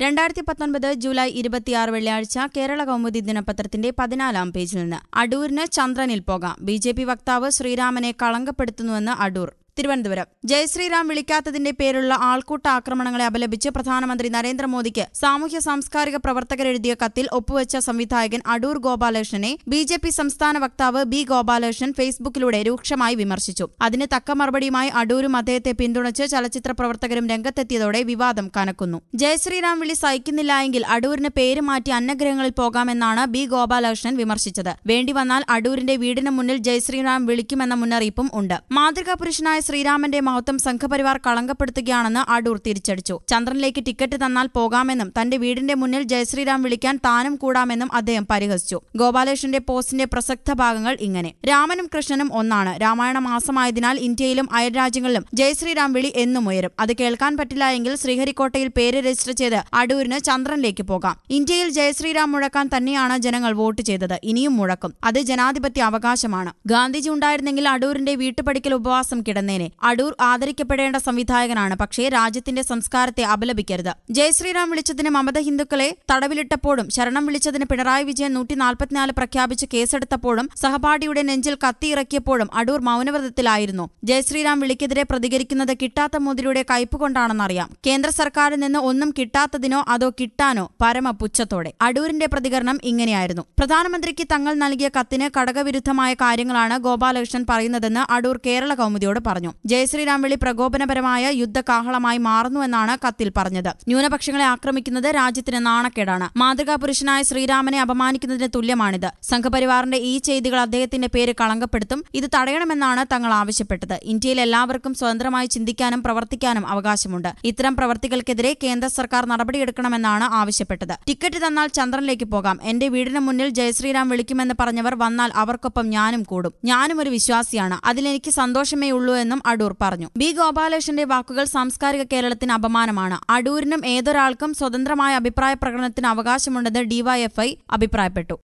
രണ്ടായിരത്തി പത്തൊൻപത് ജൂലൈ ഇരുപത്തിയാറ് വെള്ളിയാഴ്ച കേരള കൗമുദി ദിനപത്രത്തിന്റെ പതിനാലാം പേജിൽ നിന്ന് അടൂരിന് ചന്ദ്രനിൽ പോകാം ബി ജെ പി വക്താവ് ശ്രീരാമനെ കളങ്കപ്പെടുത്തുന്നുവെന്ന് അടൂർ തിരുവനന്തപുരം ജയശ്രീറാം വിളിക്കാത്തതിന്റെ പേരിലുള്ള ആൾക്കൂട്ട ആക്രമണങ്ങളെ അപലപിച്ച് പ്രധാനമന്ത്രി നരേന്ദ്രമോദിക്ക് സാമൂഹ്യ സാംസ്കാരിക പ്രവർത്തകർ എഴുതിയ കത്തിൽ ഒപ്പുവെച്ച സംവിധായകൻ അടൂർ ഗോപാലകൃഷ്ണനെ ബി ജെ പി സംസ്ഥാന വക്താവ് ബി ഗോപാലകൃഷ്ണൻ ഫേസ്ബുക്കിലൂടെ രൂക്ഷമായി വിമർശിച്ചു അതിന് തക്ക മറുപടിയുമായി അടൂരും അദ്ദേഹത്തെ പിന്തുണച്ച് ചലച്ചിത്ര പ്രവർത്തകരും രംഗത്തെത്തിയതോടെ വിവാദം കനക്കുന്നു ജയശ്രീറാം വിളി സഹിക്കുന്നില്ല എങ്കിൽ അടൂരിന് പേര് മാറ്റി അന്നഗ്രഹങ്ങളിൽ പോകാമെന്നാണ് ബി ഗോപാലകൃഷ്ണൻ വിമർശിച്ചത് വേണ്ടി വന്നാൽ അടൂരിന്റെ വീടിന് മുന്നിൽ ജയശ്രീറാം വിളിക്കുമെന്ന മുന്നറിയിപ്പും ഉണ്ട് മാതൃകാ പുരുഷനായ ശ്രീരാമന്റെ മഹത്വം സംഘപരിവാർ കളങ്കപ്പെടുത്തുകയാണെന്ന് അടൂർ തിരിച്ചടിച്ചു ചന്ദ്രനിലേക്ക് ടിക്കറ്റ് തന്നാൽ പോകാമെന്നും തന്റെ വീടിന്റെ മുന്നിൽ ജയശ്രീറാം വിളിക്കാൻ താനും കൂടാമെന്നും അദ്ദേഹം പരിഹസിച്ചു ഗോപാലകൃഷ്ണന്റെ പോസ്റ്റിന്റെ പ്രസക്ത ഭാഗങ്ങൾ ഇങ്ങനെ രാമനും കൃഷ്ണനും ഒന്നാണ് രാമായണ മാസമായതിനാൽ ഇന്ത്യയിലും അയൽരാജ്യങ്ങളിലും ജയശ്രീറാം വിളി എന്നും ഉയരും അത് കേൾക്കാൻ പറ്റില്ല എങ്കിൽ ശ്രീഹരിക്കോട്ടയിൽ പേര് രജിസ്റ്റർ ചെയ്ത് അടൂരിന് ചന്ദ്രനിലേക്ക് പോകാം ഇന്ത്യയിൽ ജയശ്രീറാം മുഴക്കാൻ തന്നെയാണ് ജനങ്ങൾ വോട്ട് ചെയ്തത് ഇനിയും മുഴക്കും അത് ജനാധിപത്യ അവകാശമാണ് ഗാന്ധിജി ഉണ്ടായിരുന്നെങ്കിൽ അടൂരിന്റെ വീട്ടുപടിക്കൽ ഉപവാസം കിടന്നേനെ അടൂർ ആദരിക്കപ്പെടേണ്ട സംവിധായകനാണ് പക്ഷേ രാജ്യത്തിന്റെ സംസ്കാരത്തെ അപലപിക്കരുത് ജയശ്രീറാം വിളിച്ചതിന് മമത ഹിന്ദുക്കളെ തടവിലിട്ടപ്പോഴും ശരണം വിളിച്ചതിന് പിണറായി വിജയൻ നൂറ്റി നാൽപ്പത്തിനാല് പ്രഖ്യാപിച്ച് കേസെടുത്തപ്പോഴും സഹപാഠിയുടെ നെഞ്ചിൽ കത്തിയിറക്കിയപ്പോഴും അടൂർ മൗനവ്രതത്തിലായിരുന്നു ജയശ്രീറാം വിളിക്കെതിരെ പ്രതികരിക്കുന്നത് കിട്ടാത്ത മോദിയുടെ കയ്പ് കൊണ്ടാണെന്നറിയാം കേന്ദ്ര സർക്കാരിൽ നിന്ന് ഒന്നും കിട്ടാത്തതിനോ അതോ കിട്ടാനോ പരമ പുച്ഛത്തോടെ അടൂരിന്റെ പ്രതികരണം ഇങ്ങനെയായിരുന്നു പ്രധാനമന്ത്രിക്ക് തങ്ങൾ നൽകിയ കത്തിന് ഘടകവിരുദ്ധമായ കാര്യങ്ങളാണ് ഗോപാലകൃഷ്ണൻ പറയുന്നതെന്ന് അടൂർ കേരള കൗമുദിയോട് പറഞ്ഞു ജയശ്രീറാം വിളി പ്രകോപനപരമായ യുദ്ധകാഹളമായി മാറുന്നുവെന്നാണ് കത്തിൽ പറഞ്ഞത് ന്യൂനപക്ഷങ്ങളെ ആക്രമിക്കുന്നത് രാജ്യത്തിന് നാണക്കേടാണ് മാതൃകാ പുരുഷനായ ശ്രീരാമനെ അപമാനിക്കുന്നതിന് തുല്യമാണിത് സംഘപരിവാറിന്റെ ഈ ചെയ്തികൾ അദ്ദേഹത്തിന്റെ പേര് കളങ്കപ്പെടുത്തും ഇത് തടയണമെന്നാണ് തങ്ങൾ ആവശ്യപ്പെട്ടത് ഇന്ത്യയിൽ എല്ലാവർക്കും സ്വതന്ത്രമായി ചിന്തിക്കാനും പ്രവർത്തിക്കാനും അവകാശമുണ്ട് ഇത്തരം പ്രവർത്തികൾക്കെതിരെ കേന്ദ്ര സർക്കാർ നടപടിയെടുക്കണമെന്നാണ് ആവശ്യപ്പെട്ടത് ടിക്കറ്റ് തന്നാൽ ചന്ദ്രനിലേക്ക് പോകാം എന്റെ വീടിന് മുന്നിൽ ജയശ്രീറാം വിളിക്കുമെന്ന് പറഞ്ഞവർ വന്നാൽ അവർക്കൊപ്പം ഞാനും കൂടും ഞാനും ഒരു വിശ്വാസിയാണ് അതിലെനിക്ക് സന്തോഷമേ ഉള്ളൂ എന്നും അടൂർ പറഞ്ഞു ബി ഗോപാലകൃഷ്ണന്റെ വാക്കുകൾ സാംസ്കാരിക കേരളത്തിന് അപമാനമാണ് അടൂരിനും ഏതൊരാൾക്കും സ്വതന്ത്രമായ അഭിപ്രായ പ്രകടനത്തിന് അവകാശമുണ്ടെന്ന് ഡിവൈഎഫ്ഐ അഭിപ്രായപ്പെട്ടു